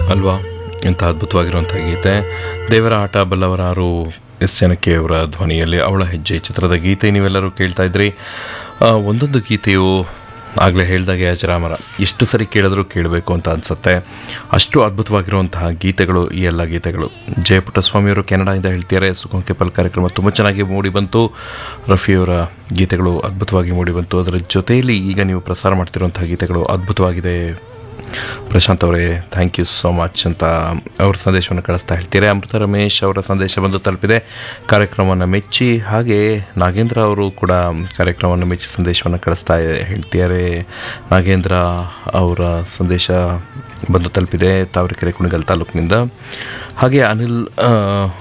ಅಲ್ವಾ ಎಂಥ ಅದ್ಭುತವಾಗಿರುವಂಥ ಗೀತೆ ದೇವರ ಆಟ ಬಲ್ಲವರಾರು ಎಸ್ ಜನಕ್ಕೆ ಅವರ ಧ್ವನಿಯಲ್ಲಿ ಅವಳ ಹೆಜ್ಜೆ ಚಿತ್ರದ ಗೀತೆ ನೀವೆಲ್ಲರೂ ಕೇಳ್ತಾ ಇದ್ರಿ ಆ, ಒಂದೊಂದು ಗೀತೆಯು ಆಗಲೇ ಹೇಳ್ದಾಗೆ ಅಜರಾಮರ ಎಷ್ಟು ಸರಿ ಕೇಳಿದ್ರೂ ಕೇಳಬೇಕು ಅಂತ ಅನಿಸುತ್ತೆ ಅಷ್ಟು ಅದ್ಭುತವಾಗಿರುವಂತಹ ಗೀತೆಗಳು ಈ ಎಲ್ಲ ಗೀತೆಗಳು ಜಯಪುಟ್ಟಸ್ವಾಮಿಯವರು ಕೆನಡಾಯಿಂದ ಹೇಳ್ತಿದ್ದಾರೆ ಸುಖಂಕೆಪಲ್ ಕಾರ್ಯಕ್ರಮ ತುಂಬ ಚೆನ್ನಾಗಿ ಮೂಡಿ ಬಂತು ರಫಿಯವರ ಗೀತೆಗಳು ಅದ್ಭುತವಾಗಿ ಮೂಡಿ ಬಂತು ಅದರ ಜೊತೆಯಲ್ಲಿ ಈಗ ನೀವು ಪ್ರಸಾರ ಮಾಡ್ತಿರುವಂತಹ ಗೀತೆಗಳು ಅದ್ಭುತವಾಗಿದೆ ಪ್ರಶಾಂತ್ ಅವರೇ ಥ್ಯಾಂಕ್ ಯು ಸೋ ಮಚ್ ಅಂತ ಅವ್ರ ಸಂದೇಶವನ್ನು ಕಳಿಸ್ತಾ ಹೇಳ್ತಾರೆ ಅಮೃತ ರಮೇಶ್ ಅವರ ಸಂದೇಶ ಬಂದು ತಲುಪಿದೆ ಕಾರ್ಯಕ್ರಮವನ್ನು ಮೆಚ್ಚಿ ಹಾಗೆ ನಾಗೇಂದ್ರ ಅವರು ಕೂಡ ಕಾರ್ಯಕ್ರಮವನ್ನು ಮೆಚ್ಚಿ ಸಂದೇಶವನ್ನು ಕಳಿಸ್ತಾ ಹೇಳ್ತಿದ್ದಾರೆ ನಾಗೇಂದ್ರ ಅವರ ಸಂದೇಶ ಬಂದು ತಲುಪಿದೆ ತಾವರೆಕೆರೆ ಕುಣಿಗಲ್ ತಾಲೂಕಿನಿಂದ ಹಾಗೆ ಅನಿಲ್ ಆ,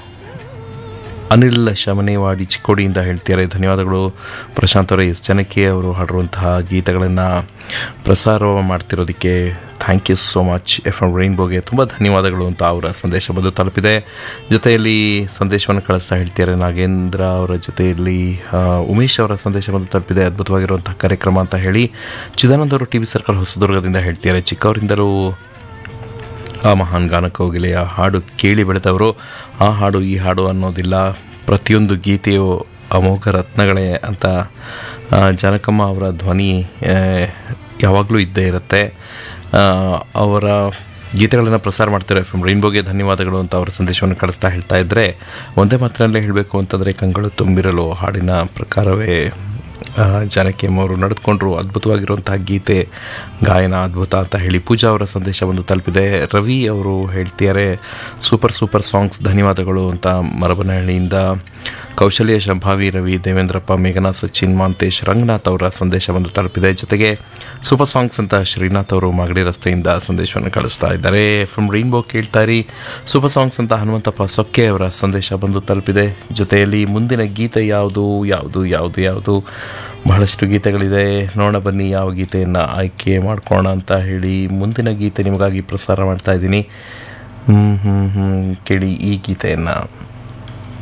ಅನಿಲ್ ಶಮನೇವಾಡಿ ಚಿಕ್ಕೋಡಿಯಿಂದ ಹೇಳ್ತಿದ್ದಾರೆ ಧನ್ಯವಾದಗಳು ಪ್ರಶಾಂತ್ ಅವರೇ ಎಸ್ ಜನಕ್ಕೆ ಅವರು ಹಾಡಿರುವಂತಹ ಗೀತೆಗಳನ್ನು ಪ್ರಸಾರ ಮಾಡ್ತಿರೋದಕ್ಕೆ thank you so much F M ರೈನ್ಬೋಗೆ ತುಂಬ ಧನ್ಯವಾದಗಳು ಅಂತ ಅವರ ಸಂದೇಶ ಬಂದು ತಲುಪಿದೆ ಜೊತೆಯಲ್ಲಿ ಸಂದೇಶವನ್ನು ಕಳಿಸ್ತಾ ಹೇಳ್ತಿದ್ದಾರೆ ನಾಗೇಂದ್ರ ಅವರ ಜೊತೆಯಲ್ಲಿ ಆ, ಉಮೇಶ್ ಅವರ ಸಂದೇಶ ಬಂದು ತಲುಪಿದೆ ಅದ್ಭುತವಾಗಿರುವಂತಹ ಕಾರ್ಯಕ್ರಮ ಅಂತ ಹೇಳಿ ಚಿದಾನಂದ ಅವರು ಟಿ ವಿ ಸರ್ಕಲ್ ಹೊಸದುರ್ಗದಿಂದ ಹೇಳ್ತಿದ್ದಾರೆ ಚಿಕ್ಕವರಿಂದಲೂ ಆ ಮಹಾನ್ ಗಾನಕೋಗಿಲೆಯ ಹಾಡು ಕೇಳಿ ಬೆಳೆದವರು ಆ ಹಾಡು ಈ ಹಾಡು ಅನ್ನೋದಿಲ್ಲ ಪ್ರತಿಯೊಂದು ಗೀತೆಯು ಅಮೋಘ ರತ್ನಗಳೇ ಅಂತ ಆ, ಜಾನಕಮ್ಮ ಅವರ ಧ್ವನಿ ಆ, ಯಾವಾಗಲೂ ಇದ್ದೇ ಇರುತ್ತೆ ಆ, ಅವರ ಗೀತೆಗಳನ್ನು ಪ್ರಸಾರ ಮಾಡ್ತಾರೆ ಎಫ್ ಎಮ್ ರೈನ್ಬೋಗೆ ಧನ್ಯವಾದಗಳು ಅಂತ ಅವರ ಸಂದೇಶವನ್ನು ಕಳಿಸ್ತಾ ಹೇಳ್ತಾ ಇದ್ದರೆ ಒಂದೇ ಮಾತಿನಲ್ಲೇ ಹೇಳಬೇಕು ಅಂತಂದರೆ ಕಂಗಳು ತುಂಬಿರಲು ಹಾಡಿನ ಪ್ರಕಾರವೇ ಆ, ಜಾನಕಿ ಅವರು ನಡೆದುಕೊಂಡ್ರು ಅದ್ಭುತವಾಗಿರುವಂತಹ ಗೀತೆ ಗಾಯನ ಅದ್ಭುತ ಅಂತ ಹೇಳಿ ಪೂಜಾ ಅವರ ಸಂದೇಶ ಒಂದು ತಲುಪಿದೆ ರವಿ ಅವರು ಹೇಳ್ತಿದ್ದಾರೆ ಸೂಪರ್ ಸೂಪರ್ ಸಾಂಗ್ಸ್ ಧನ್ಯವಾದಗಳು ಅಂತ ಮರಬನಹಳ್ಳಿಯಿಂದ ಕೌಶಲ್ಯ ಶಂಭಾವಿ ರವಿ ದೇವೇಂದ್ರಪ್ಪ ಮೇಘನಾ ಸಚಿನ್ ಮಾಂತೇಶ್ ರಂಗನಾಥ್ ಅವರ ಸಂದೇಶ ಒಂದು ತಲುಪಿದೆ ಜೊತೆಗೆ ಸೂಪರ್ ಸಾಂಗ್ಸ್ ಅಂತ ಶ್ರೀನಾಥ್ ಅವರು ಮಾಗಡಿ ರಸ್ತೆಯಿಂದ ಸಂದೇಶವನ್ನು ಕಳಿಸ್ತಾ ಇದ್ದಾರೆ ಫ್ರಮ್ ರೈನ್ಬೋ ಕೇಳ್ತಾ ಇರಿ ಸೂಪರ್ ಸಾಂಗ್ಸ್ ಅಂತ ಹನುಮಂತಪ್ಪ ಸೊಕ್ಕೆ ಅವರ ಸಂದೇಶ ಬಂದು ತಲುಪಿದೆ ಜೊತೆಯಲ್ಲಿ ಮುಂದಿನ ಗೀತೆ ಯಾವುದು ಯಾವುದು ಯಾವುದು ಯಾವುದು ಬಹಳಷ್ಟು ಗೀತೆಗಳಿದೆ ನೋಡೋಣ ಬನ್ನಿ ಯಾವ ಗೀತೆಯನ್ನು ಆಯ್ಕೆ ಮಾಡ್ಕೋಣ ಅಂತ ಹೇಳಿ ಮುಂದಿನ ಗೀತೆ ನಿಮಗಾಗಿ ಪ್ರಸಾರ ಮಾಡ್ತಾ ಇದ್ದೀನಿ ಹ್ಞೂ ಹ್ಞೂ ಹ್ಞೂ ಕೇಳಿ ಈ ಗೀತೆಯನ್ನು